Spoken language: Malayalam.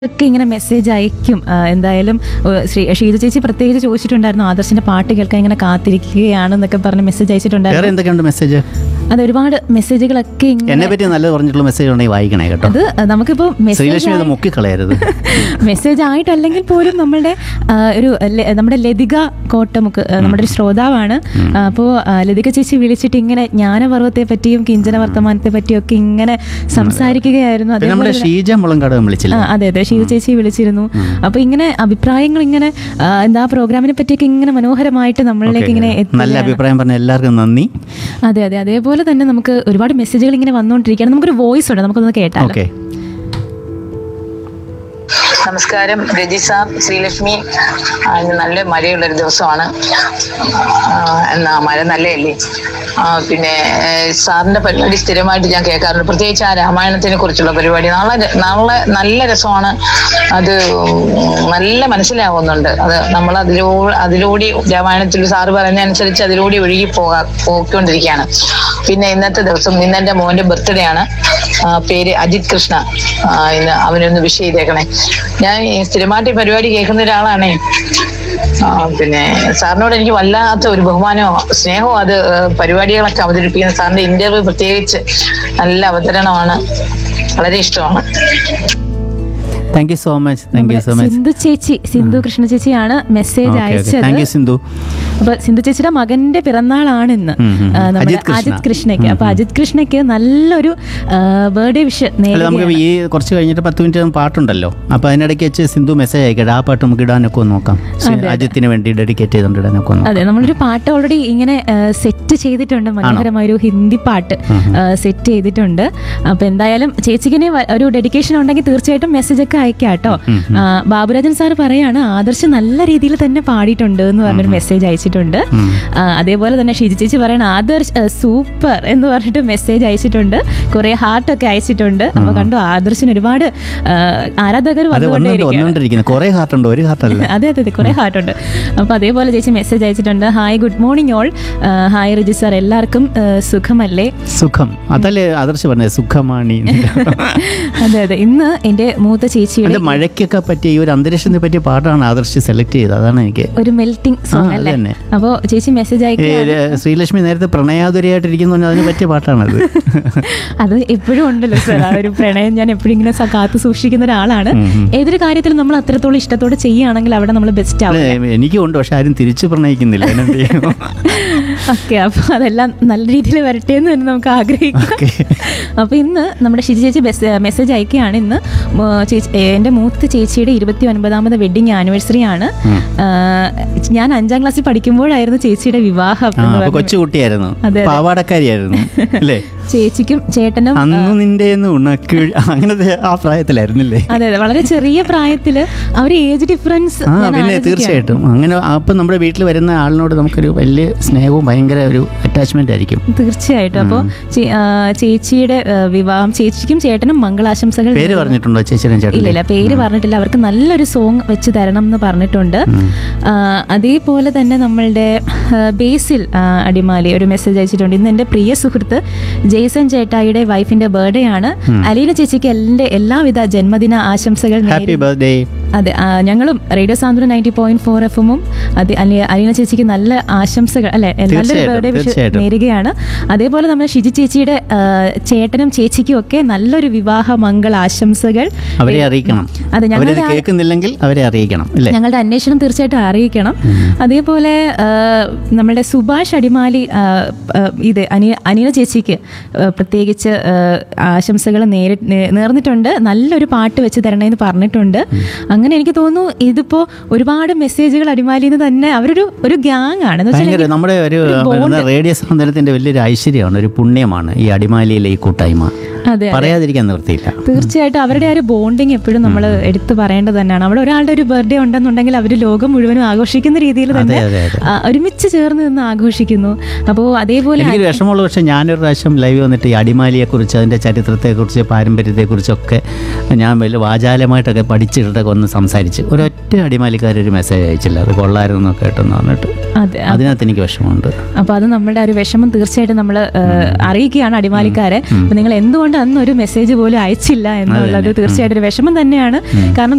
ഒക്കെ ഇങ്ങനെ മെസ്സേജ് അയക്കും ആ, എന്തായാലും ഏഹ്, ശ്രീ ഷീജ ചേച്ചി പ്രത്യേകിച്ച് ചോദിച്ചിട്ടുണ്ടായിരുന്നു ആദർശിന്റെ പാട്ട് കേൾക്കാൻ ഇങ്ങനെ കാത്തിരിക്കുകയാണെന്നൊക്കെ പറഞ്ഞ് മെസ്സേജ് വേറെ അയച്ചിട്ടുണ്ടായിരുന്നു എന്തൊക്കെയുണ്ട് മെസ്സേജ് അത് ഒരുപാട് മെസ്സേജുകളൊക്കെ എന്നെ ഇങ്ങനെ പറ്റി നല്ലത് പറഞ്ഞിട്ടുള്ള മെസ്സേജ് ഉണ്ടെങ്കിൽ വായിക്കണേ കേട്ടോ അത് നമുക്കിപ്പോ മെസ്സേജ് ശ്രീലക്ഷ്മി അത് മുക്കിക്കളയരുത് മെസ്സേജ് ആയിട്ടല്ലെങ്കിൽ പോലും നമ്മളുടെ ആ, ഒരു ലെ- നമ്മുടെ ലതിക കോട്ടമുക്ക് ആ, നമ്മുടെ ഒരു ശ്രോതാവാണ് അപ്പോൾ ലതിക ചേച്ചി വിളിച്ചിട്ട് ഇങ്ങനെ ജ്ഞാനപർവ്വത്തെ പറ്റിയും കിഞ്ചന വർത്തമാനത്തെ പറ്റിയും ഒക്കെ ഇങ്ങനെ സംസാരിക്കുകയായിരുന്നു പിന്നെ നമ്മുടെ അതേപോലെ ഷീജ മുളങ്കാട് വിളിച്ചില്ല ആ, അതെ അതെ ശീത ചേച്ചി വിളിച്ചിരുന്നു അപ്പൊ ഇങ്ങനെ അഭിപ്രായങ്ങൾ ഇങ്ങനെ ആ, എന്താ പ്രോഗ്രാമിനെ പറ്റിയൊക്കെ ഇങ്ങനെ മനോഹരമായിട്ട് നമ്മളിലേക്ക് ഇങ്ങനെ നല്ല എത്തുകയാണ്. അഭിപ്രായം പറഞ്ഞ എല്ലാവർക്കും നന്ദി അതെ അതെ അതേപോലെ തന്നെ നമുക്ക് ഒരുപാട് മെസ്സേജുകൾ ഇങ്ങനെ വന്നുകൊണ്ടിരിക്കുകയാണ് നമുക്കൊരു വോയിസ് ഉണ്ട് നമുക്കൊന്ന് കേട്ടാലോ ഓക്കെ നമസ്കാരം രജിസ ശ്രീലക്ഷ്മി ആ, ഇന്ന് നല്ല മഴയുള്ളൊരു ദിവസമാണ് ആ, എന്നാ മഴ നല്ലതല്ലേ ആ, പിന്നെ ഏഹ്, സാറിന്റെ പരിപാടി സ്ഥിരമായിട്ട് ഞാൻ കേൾക്കാറുണ്ട് പ്രത്യേകിച്ച് ആ രാമായണത്തിനെ കുറിച്ചുള്ള പരിപാടി നാളെ നാളെ നല്ല രസമാണ് അത് നല്ല മനസ്സിലാവുന്നുണ്ട് അത് നമ്മൾ അതിലൂടെ അതിലൂടെ രാമായണത്തിൽ സാറ് പറഞ്ഞ അനുസരിച്ച് അതിലൂടെ ഒഴുകി പോകാ പോയിക്കൊണ്ടിരിക്കുകയാണ് പിന്നെ ഇന്നത്തെ ദിവസം ഇന്ന് എൻ്റെ മോന്റെ ബർത്ത്ഡേ ആണ് ആ, പേര് അജിത് കൃഷ്ണ ആ, ഇന്ന് അവനൊന്ന് വിഷ് ചെയ്തേക്കണേ ഞാൻ ഈ സ്ഥിരമായിട്ട് ഈ പരിപാടി കേൾക്കുന്ന ഒരാളാണേ ആ, പിന്നെ സാറിനോട് എനിക്ക് വല്ലാത്ത ഒരു ബഹുമാനവും സ്നേഹവും അത് ഏ, പരിപാടികളൊക്കെ അവതരിപ്പിക്കുന്ന സാറിന്റെ ഇന്റർവ്യൂ പ്രത്യേകിച്ച് നല്ല അവതരണമാണ് വളരെ ഇഷ്ടമാണ് thank you so much thank you so much Sindhu ചേച്ചി സിന്ധു കൃഷ്ണ ചേച്ചിയാണ് മെസ്സേജ് അയച്ചത് താങ്ക് യു സിന്ധു അപ്പൊ സിന്ധു ചേച്ചിയുടെ മകന്റെ പിറന്നാളാണ് ഇന്ന് ഉം, ഉം. ആ, നമ്മുടെ അജിത് കൃഷ്ണ. അജിത് കൃഷ്ണയ്ക്ക് ഉം, അപ്പൊ അജിത് കൃഷ്ണയ്ക്ക് നല്ലൊരു ബർത്ത്ഡേ വിഷ് അല്ല നമുക്ക് ഈ കുറച്ച് കഴിഞ്ഞിട്ട് പത്ത് മിനിറ്റ് പാട്ടുണ്ടല്ലോ അപ്പൊ അതിനിടയ്ക്ക് വെച്ച് സിന്ധു മെസ്സേജ് അയക്കട്ടെ ആ പാട്ട് നമുക്ക് ഇടാനൊക്കെ ഒന്ന് നോക്കാം സി- അജിത്തിന് വേണ്ടി ഡെഡിക്കേറ്റ് ചെയ്തുകൊണ്ട് ഇടാനൊക്കെ ഒന്ന് നോക്കാം അതെ നമ്മളൊരു പാട്ട് ഓൾറെഡി ഇങ്ങനെ സെറ്റ് ചെയ്തിട്ടുണ്ട് മനോഹരമായ ഒരു ഹിന്ദി പാട്ട് സെറ്റ് ചെയ്തിട്ടുണ്ട് അപ്പൊ എന്തായാലും ചേച്ചിക്കിന് വ- ഒരു ഡെഡിക്കേഷൻ ഉണ്ടെങ്കിൽ തീർച്ചയായിട്ടും മെസ്സേജ് ഒക്കെ അയക്കാം കേട്ടോ ആ, ബാബുരാജൻ സാർ പറയാണ് ആദർശ് നല്ല രീതിയിൽ തന്നെ പാടിയിട്ടുണ്ട് എന്ന് പറഞ്ഞൊരു മെസ്സേജ് അയച്ചിട്ടുണ്ട് ആ, അതേപോലെ തന്നെ ഷിജി ചേച്ചി പറയണ ആദർശ് സൂപ്പർ എന്ന് പറഞ്ഞിട്ട് മെസ്സേജ് അയച്ചിട്ടുണ്ട് കുറെ ഹാർട്ടൊക്കെ അയച്ചിട്ടുണ്ട് അപ്പൊ കണ്ടു ആദർശിന് ഒരുപാട് ആ, ആരാധകർ അത് വന്നുകൊണ്ട് വന്നുകൊണ്ടേയിരിക്കുകയാണ് വന്നുകൊണ്ടിരിക്കുന്നത് കുറെ ഹാർട്ടുണ്ട് ഒരു ഹാർട്ടല്ല അതെ അതെ അതെ കുറെ ഹാർട്ട് ഉണ്ട് അപ്പൊ അതേപോലെ ചേച്ചി മെസ്സേജ് അയച്ചിട്ടുണ്ട് hi good morning all hi Riji sir എല്ലാവർക്കും ആ, സുഖമല്ലേ സുഖം അതല്ലേ ആദർശ് പറഞ്ഞത് സുഖമാണി അതെ അതെ ഇന്ന് എന്റെ മൂത്ത ചേച്ചിയുടെ എന്റെ മഴയ്ക്കൊക്കെ പറ്റിയ ഈ ഒരു അന്തരീക്ഷത്തെ പറ്റിയ പാട്ടാണ് ആദർശ് സെലക്ട് ചെയ്തത് അതാണ് എനിക്ക് ഒരു മെൽറ്റിംഗ് ആ, സോങ് അത് അല്ലേ തന്നെ. അപ്പോ ചേച്ചി മെസ്സേജ് ഈ അയക്കുക ര- ശ്രീലക്ഷ്മി നേരത്തെ പ്രണയാതുരയായിട്ടിരിക്കുന്നു പറഞ്ഞാൽ അതിന് പറ്റിയ പാട്ടാണത് അത് എപ്പോഴും ഉണ്ടല്ലോ സാർ ആ ഒരു പ്രണയം ഞാൻ എപ്പോഴും ഇങ്ങനെ സ- കാത്തു സൂക്ഷിക്കുന്ന ഒരാളാണ് ഏതൊരു കാര്യത്തിലും നമ്മൾ അത്രത്തോളം ഇഷ്ടത്തോടെ ചെയ്യുകയാണെങ്കിൽ അവിടെ നമ്മൾ ബെസ്റ്റ് ആവും അല്ല, എനിക്കും ഉണ്ട് പക്ഷെ ആരും തിരിച്ചു പ്രണയിക്കുന്നില്ല അതിനെന്ത് ചെയ്യും? ഓക്കെ അപ്പൊ അതെല്ലാം നല്ല രീതിയിൽ വരട്ടെ എന്ന് തന്നെ നമുക്ക് ആഗ്രഹിക്കാം ഓക്കെ. അപ്പൊ ഇന്ന് നമ്മുടെ ഷിജി ചേച്ചി മെസ്സേജ് അയക്കുകയാണ് ഇന്ന് മോ- ചേച്ചി ഏ, എന്റെ മൂത്ത ചേച്ചിയുടെ ഇരുപത്തി ഒൻപതാമത് വെഡിങ് ആനിവേഴ്സറി ആണ് ആ, ഞാൻ അഞ്ചാം ക്ലാസ്സിൽ പഠിക്കുമ്പോഴായിരുന്നു ചേച്ചിയുടെ വിവാഹം ആ എന്ന് അപ്പൊ പറഞ്ഞ്. കൊച്ചുകുട്ടിയായിരുന്നു അതെ. പാവാടക്കാരിയായിരുന്നു അല്ലേ ചേച്ചിക്കും ചേട്ടനും അന്ന് നിന്റെ ഉണക്ക് അങ്ങനത്തെ ആ പ്രായത്തിലായിരുന്നില്ലേ അതെ അതെ വളരെ ചെറിയ പ്രായത്തില് ആ ഒരു ഏജ് ഡിഫറൻസ് ആ പിന്നെ തീർച്ചയായിട്ടും അങ്ങനെ അപ്പം നമ്മുടെ വീട്ടിൽ വരുന്ന ആളിനോട് നമുക്കൊരു വലിയ സ്നേഹവും ഭയങ്കര ഒരു അറ്റാച്ച്മെന്റ് ആയിരിക്കും തീർച്ചയായിട്ടും അപ്പോൾ ചേച്ചിയുടെ ആ, വിവാഹം ചേച്ചിക്കും ചേട്ടനും മംഗളാശംസകൾ പേര് പറഞ്ഞിട്ടുണ്ടോ ചേച്ചിയുടെ ഇല്ല ചേട്ടൻ ഇല്ല പേര് പറഞ്ഞിട്ടില്ല അവർക്ക് നല്ലൊരു സോങ് വെച്ച് തരണം എന്ന് പറഞ്ഞിട്ടുണ്ട് ആ, അതേപോലെ തന്നെ നമ്മളുടെ ആ, ബേസിൽ ആ, അടിമാലി ഒരു മെസ്സേജ് അയച്ചിട്ടുണ്ട് ഇന്ന് എൻ്റെ പ്രിയ സുഹൃത്ത് ജെയ്സൺ ചേട്ടായിയുടെ വൈഫിന്റെ ബർത്ത്ഡേ ആണ് അലീന ചേച്ചിക്ക് എൻ്റെ എല്ലാവിധ ജന്മദിന ആശംസകൾ ഹാപ്പി നേരി- ബർത്ത്ഡേ അതെ ആ, ഞങ്ങളും radio Santhwanam ninety point four F എമ്മും അതെ അലി- അലീന ചേച്ചിക്ക് നല്ല ആശംസകൾ അല്ലെ നല്ലൊരു തീർച്ചയായിട്ടും, ബർത്ത്ഡേ വിഷ് തീർച്ചയായിട്ടും. നേരുകയാണ് അതേപോലെ നമ്മുടെ ഷിജി ചേച്ചിയുടെ ആ, ചേട്ടനും ചേച്ചിക്കും ഒക്കെ നല്ലൊരു വിവാഹ മംഗള ആശംസകൾ അവരെ അറിയിക്കണം അതെ അവരത് ഞങ്ങളുടെ ആ- കേൾക്കുന്നില്ലെങ്കിൽ അവരെ അറിയിക്കണം അല്ലേ ഞങ്ങളുടെ അന്വേഷണം തീർച്ചയായിട്ടും അറിയിക്കണം അതേപോലെ ആ, നമ്മുടെ സുഭാഷ് അടിമാലി ആ, ആ, ഇത് അനി അനില ചേച്ചിക്ക് ആ, പ്രത്യേകിച്ച് ആ, ആശംസകൾ നേരി നേ- നേർന്നിട്ടുണ്ട് നല്ലൊരു പാട്ട് വെച്ച് തരണേന്ന് പറഞ്ഞിട്ടുണ്ട് അങ്ങനെ എനിക്ക് തോന്നുന്നു ഇതിപ്പോ ഒരുപാട് മെസ്സേജുകൾ അടിമാലിന്ന് തന്നെ അവരൊരു ഒരു ഗ്യാങ് ആണ് എന്ന് വെച്ചാൽ ഭയങ്കര നമ്മുടെ ഒരു bond. റേഡിയോ സാന്ത്വനത്തിന്റെ വലിയൊരു ഐശ്വര്യമാണ് ഒരു പുണ്യമാണ് ഈ അടിമാലിയിലെ ഈ കൂട്ടായ്മ അതെ പറയാതിരിക്കാൻ നിവൃത്തിയില്ല തീർച്ചയായിട്ടും അവരുടെ ആ ഒരു ബോണ്ടിങ് എപ്പോഴും നമ്മൾ എടുത്തു പറയേണ്ടത് തന്നെയാണ് അവിടെ ഒരാളുടെ ഒരു ബർത്ത്ഡേ ഉണ്ടെന്നുണ്ടെങ്കിൽ അവർ ലോകം മുഴുവനും ആഘോഷിക്കുന്ന രീതിയിൽ തന്നെ അതെ, അതെ. ആ, ഒരുമിച്ച് ചേർന്ന് നിന്ന് ആഘോഷിക്കുന്നു അപ്പോൾ അതേപോലെ എനിക്കൊരു വിഷമമുള്ള പക്ഷേ ഞാനൊരു പ്രാവശ്യം ലൈവ് വന്നിട്ട് ഈ അടിമാലിയെക്കുറിച്ച് അതിൻ്റെ ചരിത്രത്തെക്കുറിച്ച് പാരമ്പര്യത്തെക്കുറിച്ചൊക്കെ ഞാൻ വലിയ വാചാലമായിട്ടൊക്കെ പഠിച്ചിട്ടൊക്കെ ഒന്ന് സംസാരിച്ച് ഒരൊറ്റ അടിമാലിക്കാരൊരു മെസ്സേജ് അയച്ചില്ല അത് കൊള്ളായിരുന്നു എന്നൊക്കെ കേട്ടെന്ന് പറഞ്ഞിട്ട് അതെ അതിനകത്ത് എനിക്ക് വിഷമമുണ്ട് അപ്പോൾ അത് നമ്മുടെ ആ ഒരു വിഷമം തീർച്ചയായിട്ടും നമ്മൾ അറിയിക്കുകയാണ് അടിമാലിക്കാരെ അപ്പോൾ നിങ്ങൾ എന്തുകൊണ്ട് അന്ന് ഒരു മെസ്സേജ് പോലും അയച്ചില്ല എന്നുള്ളത് തീർച്ചയായിട്ടും ഒരു വിഷമം തന്നെയാണ് കാരണം